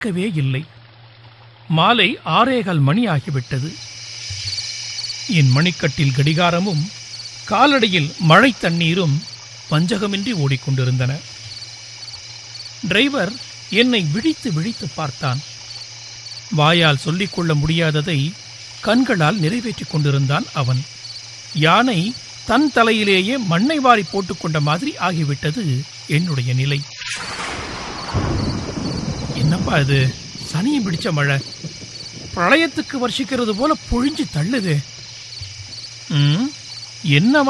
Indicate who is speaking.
Speaker 1: பார்க்கவே இல்லை மாலை ஆறேகால் மணி ஆகிவிட்டது என் மணிக்கட்டில் கடிகாரமும் காலடியில் மழை தண்ணீரும் பஞ்சகமின்றி ஓடிக்கொண்டிருந்தன டிரைவர் என்னை விழித்து விழித்து பார்த்தான் வாயால் சொல்லிக்கொள்ள முடியாததை கண்களால் நிறைவேற்றிக் கொண்டிருந்தான் அவன் யானை தன் தலையிலேயே மண்ணை வாரி போட்டுக்கொண்ட மாதிரி ஆகிவிட்டது என்னுடைய நிலை என்னப்பா இது சனியை பிடிச்ச மழை பிரளயத்துக்கு வருஷிக்கிறது போல பொழிஞ்சு தள்ளுது ம், என்ன